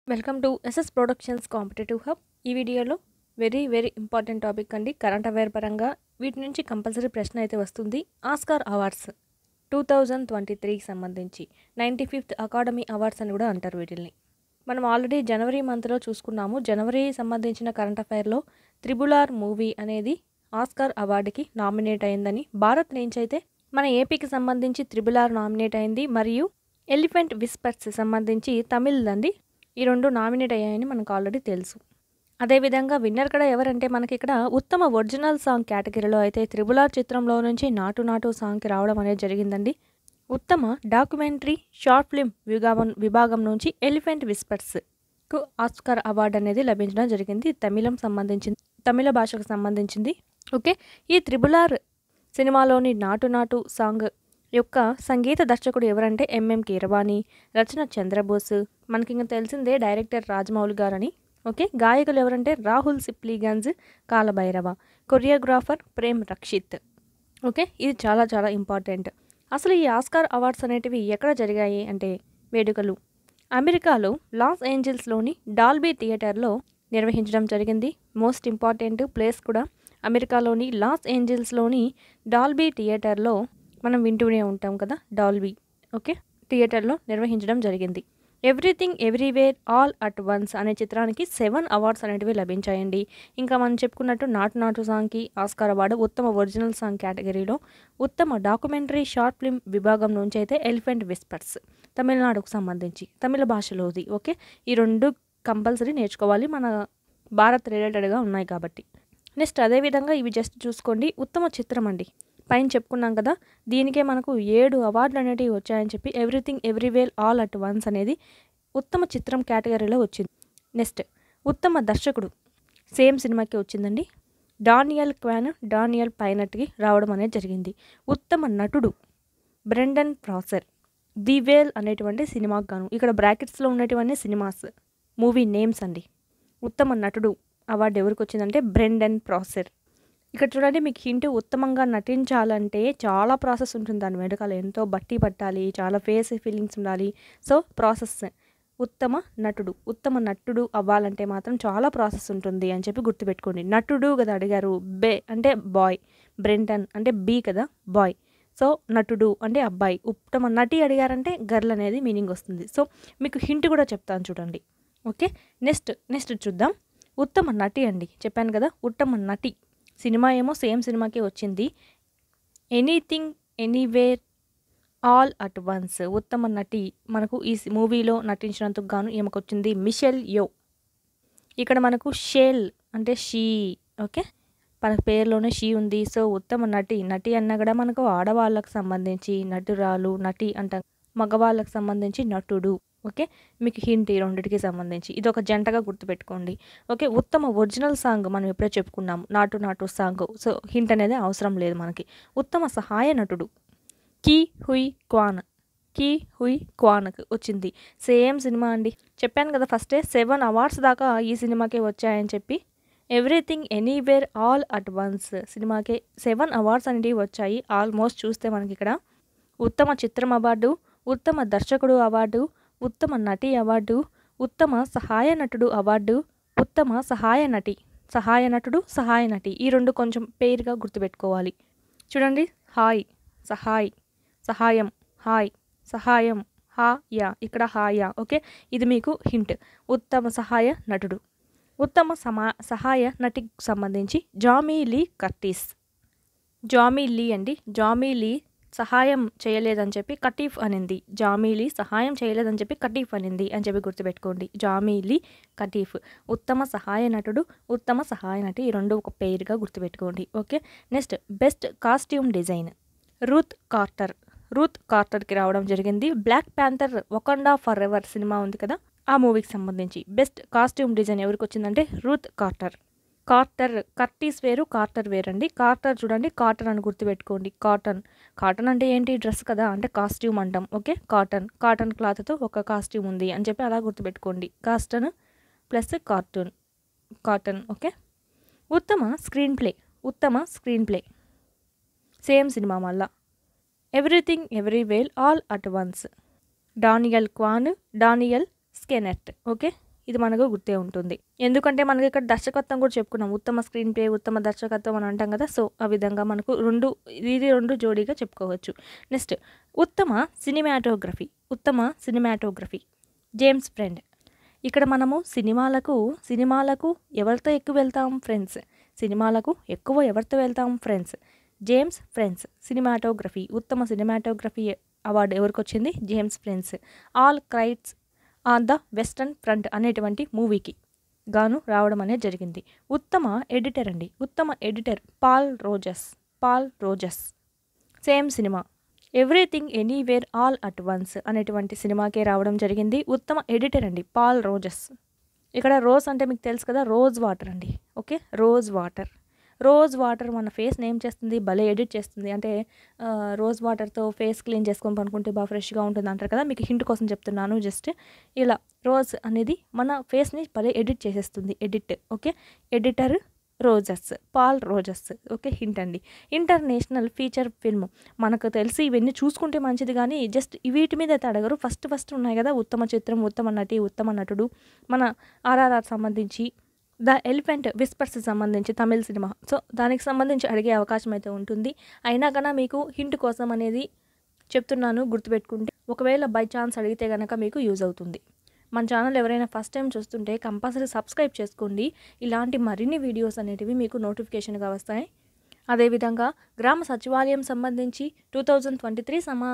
welcome to SS productions competitive hub ఈ వీడియోలో very very important topic అండి current affair పరంగా వీటి నుంచి కంపల్సరీ ప్రశ్న అయితే వస్తుంది Oscar awards two thousand twenty త్రీకి సంబంధించి నైంటీ ఫిఫ్త్ అకాడమీ అవార్డ్స్ అని కూడా అంటారు వీటిల్ని మనం ఆల్రెడీ జనవరి మంత్లో చూసుకున్నాము జనవరి సంబంధించిన కరెంట్ అఫైర్లో త్రిబులార్ మూవీ అనేది ఆస్కార్ అవార్డుకి నామినేట్ అయిందని భారత్ నుంచి అయితే మన ఏపీకి సంబంధించి త్రిబులార్ నామినేట్ అయింది మరియు ఎలిఫెంట్ విస్పర్స్ సంబంధించి తమిళ్ అండి ఈ రెండు నామినేట్ అయ్యాయని మనకు ఆల్రెడీ తెలుసు అదేవిధంగా విన్నర్ కూడా ఎవరంటే మనకి ఇక్కడ ఉత్తమ ఒరిజినల్ సాంగ్ కేటగిరీలో అయితే త్రిబులార్ చిత్రంలో నుంచి నాటు నాటు సాంగ్కి రావడం అనేది జరిగిందండి ఉత్తమ డాక్యుమెంటరీ షార్ట్ ఫిల్మ్ విభాగం విభాగం నుంచి ఎలిఫెంట్ విస్పర్స్కు ఆస్కార్ అవార్డు అనేది లభించడం జరిగింది తమిళం సంబంధించింది తమిళ భాషకు సంబంధించింది ఓకే ఈ త్రిబులార్ సినిమాలోని నాటు నాటు సాంగ్ యొక్క సంగీత దర్శకుడు ఎవరంటే ఎంఎం కీరవాణి రచన చంద్రబోస్ మనకి ఇంకా తెలిసిందే డైరెక్టర్ రాజమౌళి గారని ఓకే గాయకులు ఎవరంటే రాహుల్ సిప్లీగంజ్ కాలభైరవ కొరియోగ్రాఫర్ ప్రేమ్ రక్షిత్ ఓకే ఇది చాలా చాలా ఇంపార్టెంట్ అసలు ఈ ఆస్కార్ అవార్డ్స్ అనేటివి ఎక్కడ జరిగాయి అంటే వేడుకలు అమెరికాలో లాస్ ఏంజల్స్లోని డాల్బీ థియేటర్లో నిర్వహించడం జరిగింది మోస్ట్ ఇంపార్టెంట్ ప్లేస్ కూడా అమెరికాలోని లాస్ ఏంజల్స్లోని డాల్బీ థియేటర్లో మనం వింటూనే ఉంటాం కదా డాల్బీ ఓకే థియేటర్లో నిర్వహించడం జరిగింది everything everywhere all at once అనే చిత్రానికి సెవెన్ అవార్డ్స్ అనేటివి లభించాయండి ఇంకా మనం చెప్పుకున్నట్టు నాటు నాటు సాంగ్కి ఆస్కార్ అవార్డు ఉత్తమ ఒరిజినల్ సాంగ్ కేటగిరీలో ఉత్తమ డాక్యుమెంటరీ షార్ట్ ఫిల్మ్ విభాగం నుంచి అయితే ఎలిఫెంట్ విస్పర్స్ తమిళనాడుకు సంబంధించి తమిళ భాషలోది ఓకే ఈ రెండు కంపల్సరీ నేర్చుకోవాలి మన భారత్ రిలేటెడ్గా ఉన్నాయి కాబట్టి నెక్స్ట్ అదేవిధంగా ఇవి జస్ట్ చూసుకోండి ఉత్తమ చిత్రం అండి పైన చెప్పుకున్నాం కదా దీనికే మనకు ఏడు అవార్డులు అనేటివి వచ్చాయని చెప్పి everything everywhere all at once అనేది ఉత్తమ చిత్రం కేటగిరీలో వచ్చింది నెక్స్ట్ ఉత్తమ దర్శకుడు సేమ్ సినిమాకి వచ్చిందండి డానియల్ క్వాన్ డానియల్ పైనట్కి రావడం అనేది జరిగింది ఉత్తమ నటుడు బ్రెండన్ ప్రాసర్ ది వేల్ అనేటువంటి సినిమాకు గాను ఇక్కడ బ్రాకెట్స్లో ఉన్నటువంటి సినిమాస్ మూవీ నేమ్స్ అండి ఉత్తమ నటుడు అవార్డు ఎవరికి వచ్చిందంటే బ్రెండన్ ప్రాసెర్ ఇక్కడ చూడండి మీకు హింట్ ఉత్తమంగా నటించాలంటే చాలా ప్రాసెస్ ఉంటుంది దాని వెనకాల ఎంతో బట్టి పట్టాలి చాలా ఫేస్ ఫీలింగ్స్ ఉండాలి సో ప్రాసెస్ ఉత్తమ నటుడు ఉత్తమ నటుడు అవ్వాలంటే మాత్రం చాలా ప్రాసెస్ ఉంటుంది అని చెప్పి గుర్తుపెట్టుకోండి నటుడు కదా అడిగారు బే అంటే బాయ్ బ్రెంటన్ అంటే బీ కదా బాయ్ సో నటుడు అంటే అబ్బాయి ఉత్తమ నటి అడిగారంటే గర్ల్ అనేది మీనింగ్ వస్తుంది సో మీకు హింట్ కూడా చెప్తాను చూడండి ఓకే నెక్స్ట్ నెక్స్ట్ చూద్దాం ఉత్తమ నటి అండి చెప్పాను కదా ఉత్తమ నటి సినిమా ఏమో సేమ్ సినిమాకే వచ్చింది anything anywhere all at once ఉత్తమ నటి మనకు ఈ మూవీలో నటించినందుకు గాను ఈమెకు వచ్చింది మిషెల్ యో ఇక్కడ మనకు షేల్ అంటే షీ ఓకే మన పేరులోనే షీ ఉంది సో ఉత్తమ నటి నటి అన్న కూడా మనకు ఆడవాళ్ళకు సంబంధించి నటురాలు నటి అంట మగవాళ్ళకు సంబంధించి నటుడు ఓకే మీకు హింట్ ఈ రెండింటికి సంబంధించి ఇది ఒక జంటగా గుర్తుపెట్టుకోండి ఓకే ఉత్తమ ఒరిజినల్ సాంగ్ మనం ఎప్పుడే చెప్పుకున్నాము నాటు నాటు సాంగ్ సో హింట్ అనేది అవసరం లేదు మనకి ఉత్తమ సహాయ నటుడు కీ హుయ్ క్వాన్ కీ హుయ్ క్వాన్కి వచ్చింది సేమ్ సినిమా అండి చెప్పాను కదా ఫస్టే సెవెన్ అవార్డ్స్ దాకా ఈ సినిమాకే వచ్చాయని చెప్పి everything anywhere all at once సినిమాకే సెవెన్ అవార్డ్స్ అనేవి వచ్చాయి ఆల్మోస్ట్ చూస్తే మనకి ఇక్కడ ఉత్తమ చిత్రం అవార్డు ఉత్తమ దర్శకుడు అవార్డు ఉత్తమ నటి అవార్డు ఉత్తమ సహాయ నటుడు అవార్డు ఉత్తమ సహాయ నటి సహాయ నటుడు సహాయ నటి ఈ రెండు కొంచెం పేరుగా గుర్తుపెట్టుకోవాలి చూడండి హాయ్ సహాయ్ సహాయం హాయ్ సహాయం హా యా ఇక్కడ హాయా ఓకే ఇది మీకు హింట్ ఉత్తమ సహాయ నటుడు ఉత్తమ సమా సహాయ నటికి సంబంధించి జామీ లీ కర్టీస్ జామీ లీ అండి జామీ లీ సహాయం చేయలేదని చెప్పి కటీఫ్ అనింది జామీలీ సహాయం చేయలేదని చెప్పి కటీఫ్ అనింది అని చెప్పి గుర్తుపెట్టుకోండి జామీలీ కటీఫ్ ఉత్తమ సహాయ నటుడు ఉత్తమ సహాయ నటి ఈ రెండు ఒక పేరుగా గుర్తుపెట్టుకోండి okay next best costume design Ruth Carter Ruth కార్టర్కి రావడం జరిగింది Black Panther Wakanda Forever cinema ఉంది కదా ఆ మూవీకి సంబంధించి బెస్ట్ కాస్ట్యూమ్ డిజైన్ ఎవరికి వచ్చిందంటే రూత్ కార్టర్ కార్టర్ కర్టీస్ వేరు కార్టర్ వేరండి కార్టర్ చూడండి కాటన్ అని గుర్తుపెట్టుకోండి కాటన్ కాటన్ అంటే ఏంటి డ్రెస్ కదా అంటే కాస్ట్యూమ్ అంటాం ఓకే కాటన్ కాటన్ క్లాత్తో ఒక కాస్ట్యూమ్ ఉంది అని చెప్పి అలా గుర్తుపెట్టుకోండి కాస్టన్ ప్లస్ కార్టూన్ కాటన్ ఓకే ఉత్తమ స్క్రీన్ ప్లే ఉత్తమ స్క్రీన్ ప్లే సేమ్ సినిమా మళ్ళా Everything Everywhere All at Once Daniel Kwan Daniel Scheinert okay ఇది మనకు గుర్తే ఉంటుంది ఎందుకంటే మనకి ఇక్కడ దర్శకత్వం కూడా చెప్పుకున్నాం ఉత్తమ స్క్రీన్ ప్లే ఉత్తమ దర్శకత్వం అని అంటాం కదా సో ఆ విధంగా మనకు రెండు ఇది రెండు జోడీగా చెప్పుకోవచ్చు నెక్స్ట్ ఉత్తమ సినిమాటోగ్రఫీ ఉత్తమ సినిమాటోగ్రఫీ జేమ్స్ ఫ్రెండ్ ఇక్కడ మనము సినిమాలకు సినిమాలకు ఎవరితో ఎక్కువ వెళ్తాం ఫ్రెండ్స్ సినిమాలకు ఎక్కువ ఎవరితో వెళ్తాం ఫ్రెండ్స్ జేమ్స్ ఫ్రెండ్స్ సినిమాటోగ్రఫీ ఉత్తమ సినిమాటోగ్రఫీ అవార్డు ఎవరికి వచ్చింది James Friends All Quiet on the Western Front అనేటువంటి మూవీకి గాను రావడం అనేది జరిగింది ఉత్తమ ఎడిటర్ అండి ఉత్తమ editor Paul Rogers Paul Rogers same cinema Everything anywhere all at Once అనేటువంటి సినిమాకే రావడం జరిగింది ఉత్తమ ఎడిటర్ అండి పాల్ రోజస్ ఇక్కడ రోజ్ అంటే మీకు తెలుసు కదా రోజ్ వాటర్ అండి okay rose water rose water మన ఫేస్ని ఏం చేస్తుంది భలే ఎడిట్ చేస్తుంది అంటే ఆ, రోజ్ వాటర్తో ఫేస్ క్లీన్ చేసుకొని పనుకుంటే బాగా ఫ్రెష్గా ఉంటుంది అంటారు కదా మీకు హింట్ కోసం చెప్తున్నాను జస్ట్ ఇలా రోజ్ అనేది మన ఫేస్ని భలే ఎడిట్ చేసేస్తుంది edit okay editor Rogers Paul Rogers okay hint అండి ఇంటర్నేషనల్ ఫీచర్ ఫిల్మ్ మనకు తెలిసి ఇవన్నీ చూసుకుంటే మంచిది కానీ జస్ట్ వీటి మీద అయితే అడగరు ఫస్ట్ ఫస్ట్ ఉన్నాయి కదా ఉత్తమ చిత్రం ఉత్తమ నటి ఉత్తమ నటుడు మన ఆర్ఆర్ఆర్ సంబంధించి ద ఎలిఫెంట్ విస్పర్స్ సంబంధించి తమిళ సినిమా సో దానికి సంబంధించి అడిగే అవకాశం అయితే ఉంటుంది అయినా కన్నా మీకు హింట్ కోసం అనేది చెప్తున్నాను గుర్తుపెట్టుకుంటే ఒకవేళ బై ఛాన్స్ అడిగితే కనుక మీకు యూజ్ అవుతుంది మన ఛానల్ ఎవరైనా ఫస్ట్ టైం చూస్తుంటే కంపల్సరీ సబ్స్క్రైబ్ చేసుకోండి ఇలాంటి మరిన్ని వీడియోస్ అనేటివి మీకు నోటిఫికేషన్గా వస్తాయి అదేవిధంగా గ్రామ సచివాలయం సంబంధించి టూ థౌజండ్ ట్వంటీ త్రీ సమా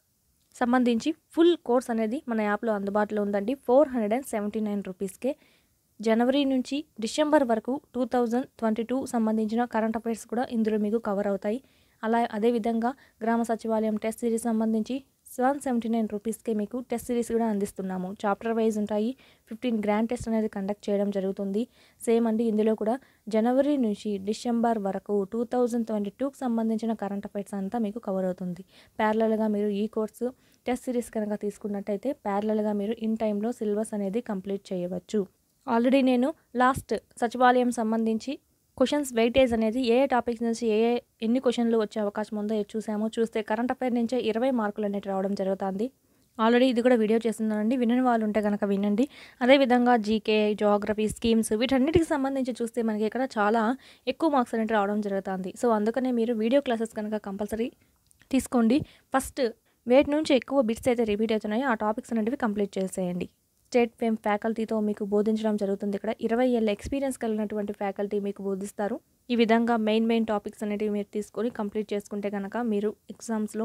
సంబంధించి ఫుల్ కోర్స్ అనేది మన యాప్లో అందుబాటులో ఉందండి four hundred and seventy nine రూపీస్కే జనవరి నుంచి డిసెంబర్ వరకు టూ థౌజండ్ ట్వంటీ టూ సంబంధించిన కరెంట్ అఫైర్స్ కూడా ఇందులో మీకు కవర్ అవుతాయి అలా అదేవిధంగా గ్రామ సచివాలయం టెస్ట్ సిరీస్ సంబంధించి సెవెన్ సెవెంటీ నైన్ రూపీస్కే మీకు టెస్ట్ సిరీస్ కూడా అందిస్తున్నాము చాప్టర్ వైజ్ ఉంటాయి ఫిఫ్టీన్ గ్రాండ్ టెస్ట్ అనేది కండక్ట్ చేయడం జరుగుతుంది సేమ్ అండి ఇందులో కూడా జనవరి నుంచి డిసెంబర్ వరకు టూ థౌజండ్ ట్వంటీ టూకి సంబంధించిన కరెంట్ అఫైర్స్ అంతా మీకు కవర్ అవుతుంది ప్యారలల్గా మీరు ఈ కోర్సు టెస్ట్ సిరీస్ కనుక తీసుకున్నట్టయితే ప్యారలల్గా మీరు ఇన్ టైంలో సిలబస్ అనేది కంప్లీట్ చేయవచ్చు ఆల్రెడీ నేను లాస్ట్ సచివాలయం సంబంధించి క్వశ్చన్స్ వెయిటేజ్ అనేది ఏ ఏ టాపిక్స్ నుంచి ఏ ఏ ఎన్ని క్వశ్చన్లు వచ్చే అవకాశం ఉందో ఇది చూసాము చూస్తే కరెంట్ అఫైర్ నుంచే ఇరవై మార్కులు అనేవి రావడం జరుగుతుంది ఆల్రెడీ ఇది కూడా వీడియో చేస్తున్నానండి వినని వాళ్ళు ఉంటే కనుక వినండి అదేవిధంగా జీకే జోగ్రఫీ స్కీమ్స్ వీటన్నిటికి సంబంధించి చూస్తే మనకి ఇక్కడ చాలా ఎక్కువ మార్క్స్ అనేవి రావడం జరుగుతుంది సో అందుకనే మీరు వీడియో క్లాసెస్ కనుక కంపల్సరీ తీసుకోండి ఫస్ట్ వేటి నుంచి ఎక్కువ బిట్స్ అయితే రిపీట్ అవుతున్నాయో ఆ టాపిక్స్ అనేటివి కంప్లీట్ చేసేయండి స్టేట్ ఫేమ్ ఫ్యాకల్టీతో మీకు బోధించడం జరుగుతుంది ఇక్కడ ఇరవై ఏళ్ళ ఎక్స్పీరియన్స్ కలిగినటువంటి ఫ్యాకల్టీ మీకు బోధిస్తారు ఈ విధంగా మెయిన్ మెయిన్ టాపిక్స్ అనేటివి మీరు తీసుకొని కంప్లీట్ చేసుకుంటే కనుక మీరు ఎగ్జామ్స్లో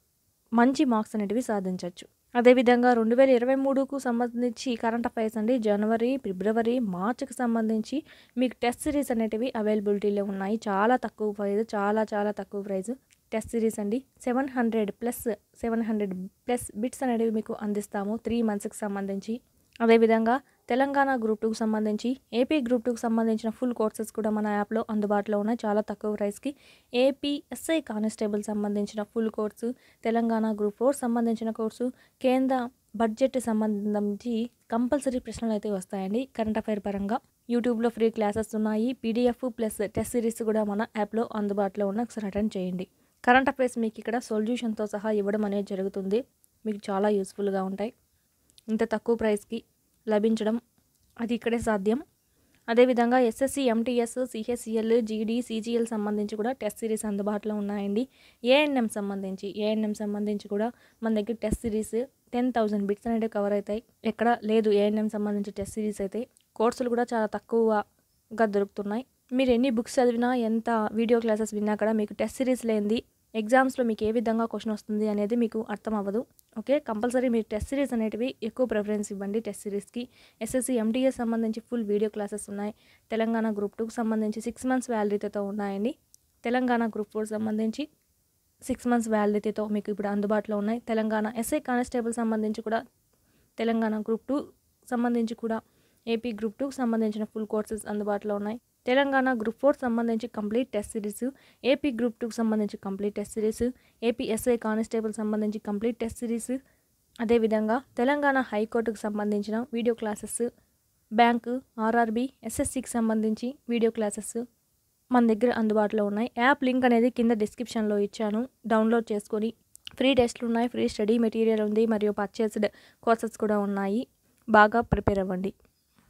మంచి మార్క్స్ అనేటివి సాధించవచ్చు అదేవిధంగా రెండు వేల ఇరవై మూడుకు సంబంధించి కరెంట్ అఫైర్స్ అండి జనవరి ఫిబ్రవరి మార్చికి సంబంధించి మీకు టెస్ట్ సిరీస్ అనేటివి అవైలబిలిటీలో ఉన్నాయి చాలా తక్కువ ప్రైజ్ చాలా చాలా తక్కువ ప్రైజ్ టెస్ట్ సిరీస్ అండి seven hundred plus seven hundred plus bits అనేవి మీకు అందిస్తాము త్రీ మంత్స్కి సంబంధించి అదేవిధంగా తెలంగాణ గ్రూప్ టూకి సంబంధించి ఏపీ గ్రూప్ టూకి సంబంధించిన ఫుల్ కోర్సెస్ కూడా మన యాప్లో అందుబాటులో ఉన్నాయి చాలా తక్కువ ప్రైస్కి ఏపీ ఎస్ఐ కానిస్టేబుల్ సంబంధించిన full course Telangana group four సంబంధించిన కోర్సు కేంద్ర బడ్జెట్ సంబంధించి కంపల్సరీ ప్రశ్నలు అయితే వస్తాయండి కరెంట్ అఫైర్ పరంగా యూట్యూబ్లో ఫ్రీ క్లాసెస్ ఉన్నాయి పీడిఎఫ్ ప్లస్ టెస్ట్ సిరీస్ కూడా మన యాప్లో అందుబాటులో ఉన్న ఒకసారి అటెండ్ చేయండి కరెంట్ అఫైర్స్ మీకు ఇక్కడ సొల్యూషన్తో సహా ఇవ్వడం అనేది జరుగుతుంది మీకు చాలా యూస్ఫుల్గా ఉంటాయి ఇంత తక్కువ ప్రైస్కి లభించడం అది ఇక్కడే సాధ్యం అదేవిధంగా SSC MTS CHSL GD CGL సంబంధించి కూడా టెస్ట్ సిరీస్ అందుబాటులో ఉన్నాయండి ఏఎన్ఎం సంబంధించి ఏఎన్ఎం సంబంధించి కూడా మన దగ్గర test series ten thousand bits అనేవి కవర్ అవుతాయి ఎక్కడ లేదు ఏఎన్ఎం సంబంధించి టెస్ట్ సిరీస్ అయితే కోర్సులు కూడా చాలా తక్కువగా దొరుకుతున్నాయి మీరు ఎన్ని బుక్స్ చదివినా ఎంత వీడియో క్లాసెస్ విన్నా కూడా మీకు టెస్ట్ సిరీస్ లేనిది ఎగ్జామ్స్లో మీకు ఏ విధంగా క్వశ్చన్ వస్తుంది అనేది మీకు అర్థం అవ్వదు ఓకే కంపల్సరీ మీరు టెస్ట్ సిరీస్ అనేటివి ఎక్కువ ప్రిఫరెన్స్ ఇవ్వండి టెస్ట్ సిరీస్కి ఎస్ఎస్సి ఎంటీఎస్ సంబంధించి ఫుల్ వీడియో క్లాసెస్ ఉన్నాయి తెలంగాణ గ్రూప్ టూకి సంబంధించి సిక్స్ మంత్స్ వ్యాలిడిటీతో ఉన్నాయండి తెలంగాణ గ్రూప్ ఫోర్ సంబంధించి సిక్స్ మంత్స్ వ్యాలిడిటీతో మీకు ఇప్పుడు అందుబాటులో ఉన్నాయి తెలంగాణ ఎస్ఐ కానిస్టేబుల్ సంబంధించి కూడా తెలంగాణ గ్రూప్ టూ సంబంధించి కూడా ఏపీ గ్రూప్ టూకి సంబంధించిన ఫుల్ కోర్సెస్ అందుబాటులో ఉన్నాయి తెలంగాణ గ్రూప్ ఫోర్ సంబంధించి complete test series AP group టూకి సంబంధించి complete test series AP SI constable సంబంధించి కంప్లీట్ టెస్ట్ సిరీస్ అదేవిధంగా తెలంగాణ హైకోర్టుకు సంబంధించిన వీడియో క్లాసెస్ బ్యాంకు ఆర్ఆర్బి ఎస్ఎస్సికి సంబంధించి వీడియో క్లాసెస్ మన దగ్గర అందుబాటులో ఉన్నాయి యాప్ లింక్ అనేది కింద డిస్క్రిప్షన్లో ఇచ్చాను డౌన్లోడ్ చేసుకొని ఫ్రీ టెస్ట్లు ఉన్నాయి ఫ్రీ స్టడీ మెటీరియల్ ఉంది మరియు పర్చేస్డ్ కోర్సెస్ కూడా ఉన్నాయి బాగా ప్రిపేర్ అవ్వండి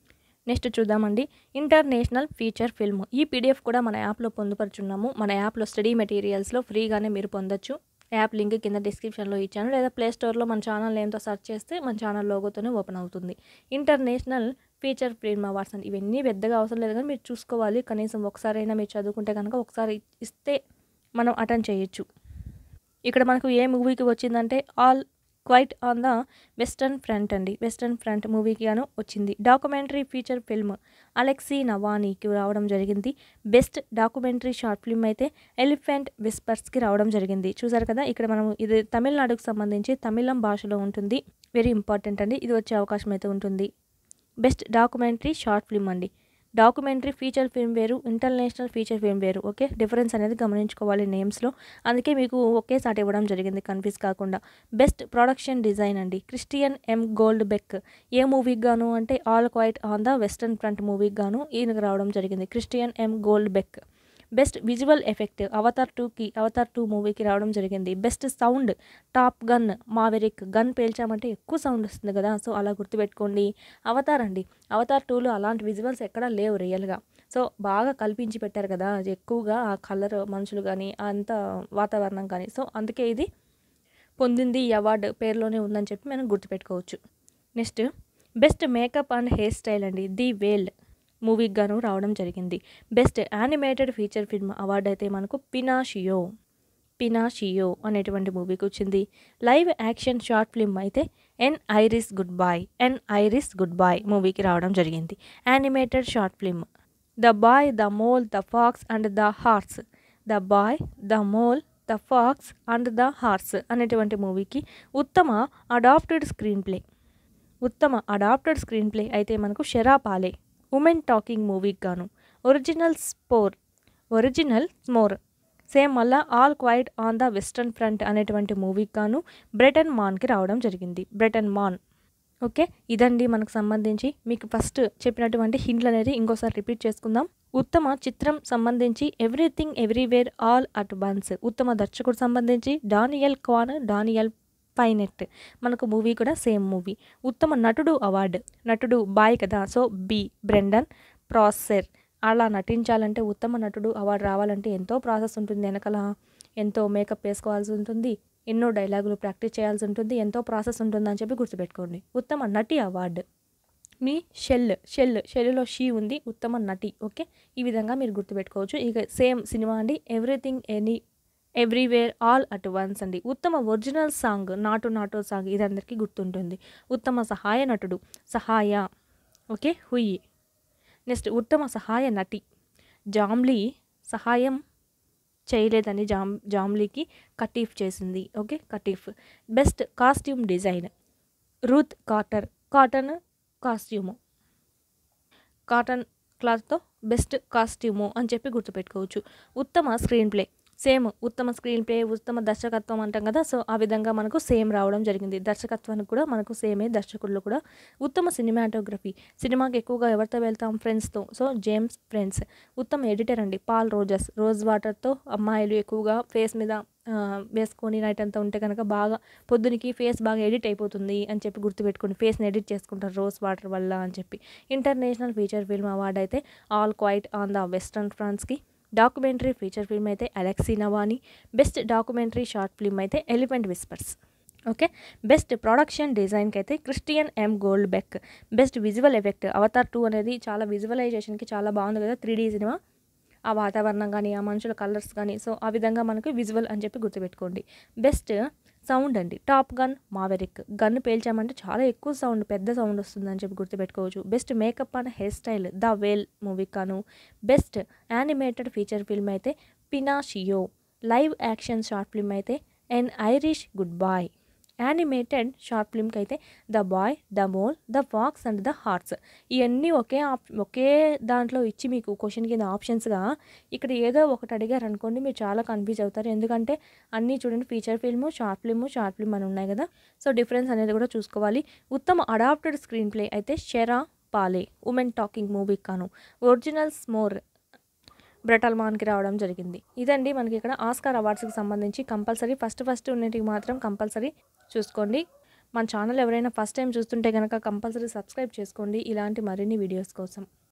నెక్స్ట్ చూద్దామండి ఇంటర్నేషనల్ ఫీచర్ ఫిల్మ్ ఈ పీడిఎఫ్ కూడా మన యాప్లో పొందుపరుచున్నాము మన యాప్లో స్టడీ మెటీరియల్స్లో ఫ్రీగానే మీరు పొందొచ్చు యాప్ లింక్ కింద డిస్క్రిప్షన్లో ఇచ్చాను లేదా ప్లే స్టోర్లో మన ఛానల్ నేమ్తో సెర్చ్ చేస్తే మన ఛానల్ లోగోతోనే ఓపెన్ అవుతుంది ఇంటర్నేషనల్ ఫీచర్ ఫిల్మ్ అవార్డ్స్ అండి ఇవన్నీ పెద్దగా అవసరం లేదు కానీ మీరు చూసుకోవాలి కనీసం ఒకసారైనా మీరు చదువుకుంటే కనుక ఒకసారి ఇస్తే మనం అటెండ్ చేయొచ్చు ఇక్కడ మనకు ఏ మూవీకి వచ్చిందంటే All Quiet on the Western Front అండి వెస్టర్న్ ఫ్రంట్ మూవీకి గాను వచ్చింది డాక్యుమెంటరీ ఫీచర్ ఫిల్మ్ అలెక్సీ నవానీకి రావడం జరిగింది బెస్ట్ డాక్యుమెంటరీ షార్ట్ ఫిల్మ్ అయితే ఎలిఫెంట్ విస్పర్స్కి రావడం జరిగింది చూసారు కదా ఇక్కడ మనం ఇది తమిళనాడుకు సంబంధించి తమిళం భాషలో ఉంటుంది వెరీ ఇంపార్టెంట్ అండి ఇది వచ్చే అవకాశం అయితే ఉంటుంది బెస్ట్ డాక్యుమెంటరీ షార్ట్ ఫిల్మ్ అండి డాక్యుమెంటరీ ఫీచర్ ఫిల్మ్ వేరు ఇంటర్నేషనల్ ఫీచర్ ఫిల్మ్ వేరు ఓకే డిఫరెన్స్ అనేది గమనించుకోవాలి నేమ్స్లో అందుకే మీకు ఒకేసారి ఇవ్వడం జరిగింది కన్ఫ్యూజ్ కాకుండా బెస్ట్ ప్రొడక్షన్ డిజైన్ అండి క్రిస్టియన్ ఎం గోల్డ్ బెక్ ఏ మూవీకి గాను అంటే All Quiet on the Western Front మూవీకి గాను ఈయనకు రావడం జరిగింది Christian M Goldbeck best visual effect Avatar టూకి అవతార్ టూ మూవీకి రావడం జరిగింది best sound Top Gun Maverick gun పేల్చామంటే ఎక్కువ సౌండ్ వస్తుంది కదా సో అలా గుర్తుపెట్టుకోండి అవతార్ అండి అవతార్ టూలో అలాంటి విజువల్స్ ఎక్కడా లేవు రియల్గా సో బాగా కల్పించి పెట్టారు కదా ఎక్కువగా ఆ కలర్ మనుషులు కానీ అంత వాతావరణం కానీ సో అందుకే ఇది పొందింది ఈ అవార్డు పేరులోనే ఉందని చెప్పి మనం గుర్తుపెట్టుకోవచ్చు next best makeup and hairstyle అండి ది వేల్డ్ మూవీకి గాను రావడం జరిగింది best animated feature film award అయితే మనకు పినాషియో పినాషియో అనేటువంటి మూవీకి వచ్చింది లైవ్ యాక్షన్ షార్ట్ ఫిల్మ్ అయితే An Irish Goodbye An Irish Goodbye మూవీకి రావడం జరిగింది animated short film The Boy the Mole the Fox and the Horse The Boy the Mole the Fox and the Horse అనేటువంటి మూవీకి ఉత్తమ adapted screenplay ఉత్తమ adapted screenplay అయితే మనకు Sarah Polley Women Talking మూవీకి గాను original score original score same మళ్ళా All Quiet on the Western Front అనేటువంటి మూవీకి గాను బ్రెటన్ మాన్కి రావడం జరిగింది బ్రెటన్ మాన్ ఓకే ఇదండి మనకు సంబంధించి మీకు ఫస్ట్ చెప్పినటువంటి హింట్లు అనేది ఇంకోసారి రిపీట్ చేసుకుందాం ఉత్తమ చిత్రం సంబంధించి Everything everywhere all at once ఉత్తమ దర్శకుడు సంబంధించి డానియల్ క్వాన్ డానియల్ పైనెట్ మనకు మూవీ కూడా సేమ్ మూవీ ఉత్తమ నటుడు అవార్డు నటుడు బాయ్ కదా సో బి బ్రెండన్ ప్రాసెర్ అలా నటించాలంటే ఉత్తమ నటుడు అవార్డు రావాలంటే ఎంతో ప్రాసెస్ ఉంటుంది వెనకాల ఎంతో మేకప్ వేసుకోవాల్సి ఉంటుంది ఎన్నో డైలాగులు ప్రాక్టీస్ చేయాల్సి ఉంటుంది ఎంతో ప్రాసెస్ ఉంటుందని చెప్పి గుర్తుపెట్టుకోండి ఉత్తమ నటి అవార్డు మీ షెల్ షెల్ షెల్లో షీ ఉంది ఉత్తమ నటి ఓకే ఈ విధంగా మీరు గుర్తుపెట్టుకోవచ్చు ఇక సేమ్ సినిమా అండి Everything Any Everywhere all at Once అండి ఉత్తమ ఒరిజినల్ సాంగ్ నాటు నాటు సాంగ్ ఇది అందరికీ గుర్తుంటుంది ఉత్తమ సహాయ నటుడు సహాయ ఓకే హుయి నెక్స్ట్ ఉత్తమ సహాయ నటి జామ్లీ సహాయం చేయలేదని జామ్ జామ్లీకి కటీఫ్ చేసింది ఓకే కటీఫ్ best costume design Ruth Carter cotton costume cotton క్లాత్తో బెస్ట్ కాస్ట్యూము అని చెప్పి గుర్తుపెట్టుకోవచ్చు ఉత్తమ స్క్రీన్ ప్లే సేమ్ ఉత్తమ స్క్రీన్ ప్లే ఉత్తమ దర్శకత్వం అంటాం కదా సో ఆ విధంగా మనకు సేమ్ రావడం జరిగింది దర్శకత్వానికి కూడా మనకు సేమే దర్శకుల్లో కూడా ఉత్తమ సినిమాటోగ్రఫీ సినిమాకి ఎక్కువగా ఎవరితో వెళ్తాం ఫ్రెండ్స్తో సో జేమ్స్ ఫ్రెండ్స్ ఉత్తమ ఎడిటర్ అండి పాల్ రోజర్స్ రోజ్ వాటర్తో అమ్మాయిలు ఎక్కువగా ఫేస్ మీద ఆ, వేసుకొని నైట్ అంతా ఉంటే కనుక బాగా పొద్దునికి ఫేస్ బాగా ఎడిట్ అయిపోతుంది అని చెప్పి గుర్తుపెట్టుకుని ఫేస్ని ఎడిట్ చేసుకుంటారు రోజ్ వాటర్ వల్ల అని చెప్పి ఇంటర్నేషనల్ ఫీచర్ ఫిల్మ్ అవార్డు అయితే All Quiet on the Western ఫ్రాన్స్కి డాక్యుమెంటరీ ఫీచర్ ఫిల్మ్ అయితే అలెక్సీ నవాని బెస్ట్ డాక్యుమెంటరీ షార్ట్ ఫిల్మ్ అయితే Elephant Whispers okay best production డిజైన్కి అయితే Christian M Goldbeck best visual effect Avatar two అనేది చాలా విజువలైజేషన్కి చాలా బాగుంది కదా త్రీ సినిమా ఆ వాతావరణం కానీ ఆ మనుషుల కలర్స్ కానీ సో ఆ విధంగా మనకు విజువల్ అని చెప్పి గుర్తుపెట్టుకోండి బెస్ట్ సౌండ్ అండి టాప్ గన్ మావెరిక్ గన్ పేల్చామంటే చాలా ఎక్కువ సౌండ్ పెద్ద సౌండ్ వస్తుందని చెప్పి గుర్తుపెట్టుకోవచ్చు best makeup and hairstyle The Whale movie కాను బెస్ట్ యానిమేటెడ్ ఫీచర్ ఫిల్మ్ అయితే Pinocchio live action short film అయితే An Irish Goodbye animated short ఫిల్మ్కి అయితే The Boy the Mole the Fox and the Horse ఇవన్నీ ఒకే ఆప్ ఒకే దాంట్లో ఇచ్చి మీకు క్వశ్చన్ కింద ఆప్షన్స్గా ఇక్కడ ఏదో ఒకటి అడిగారు అనుకోండి మీరు చాలా కన్ఫ్యూజ్ అవుతారు ఎందుకంటే అన్నీ చూడండి feature film short film short film అని ఉన్నాయి కదా సో డిఫరెన్స్ అనేది కూడా చూసుకోవాలి ఉత్తమ అడాప్టెడ్ స్క్రీన్ ప్లే అయితే Sarah Polley Women Talking movie కాను ఒరిజినల్ స్మోర్ బ్రటల్మాన్కి రావడం జరిగింది ఇదండి మనకి ఇక్కడ ఆస్కార్ అవార్డ్స్కి సంబంధించి కంపల్సరీ ఫస్ట్ ఫస్ట్ ఉన్నటికి మాత్రం కంపల్సరీ చూసుకోండి మన ఛానల్ ఎవరైనా ఫస్ట్ టైం చూస్తుంటే కనుక కంపల్సరీ సబ్స్క్రైబ్ చేసుకోండి ఇలాంటి మరిన్ని వీడియోస్ కోసం